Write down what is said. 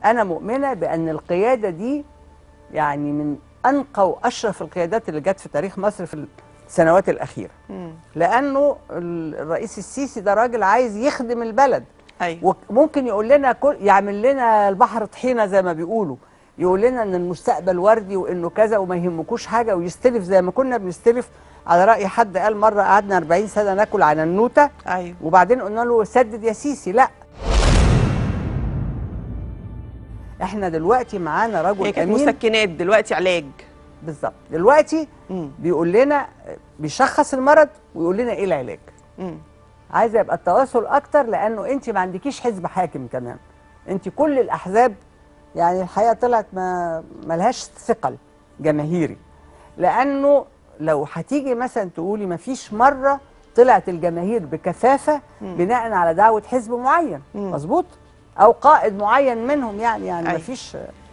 انا مؤمنه بان القياده دي يعني من انقى واشرف القيادات اللي جت في تاريخ مصر في السنوات الاخيره مم. لانه الرئيس السيسي ده راجل عايز يخدم البلد ايوه وممكن يقول لنا كل يعمل لنا البحر طحينه زي ما بيقولوا يقول لنا ان المستقبل وردي وانه كذا وما يهمكوش حاجه ويستلف زي ما كنا بنستلف على راي حد قال مره قعدنا 40 سنه ناكل على النوته ايوه وبعدين قلنا له سدد يا سيسي لا احنا دلوقتي معانا رجل هي كانت امين مسكنات دلوقتي علاج بالظبط دلوقتي مم. بيقول لنا بيشخص المرض ويقول لنا ايه العلاج مم. عايزه يبقى التواصل اكتر لانه انت ما عندكيش حزب حاكم كمان انت كل الاحزاب يعني الحقيقه طلعت ما ملهاش ثقل جماهيري لانه لو هتيجي مثلا تقولي ما فيش مره طلعت الجماهير بكثافه بناء على دعوه حزب معين مم. مظبوط او قائد معين منهم يعني يعني ما أيوة. فيش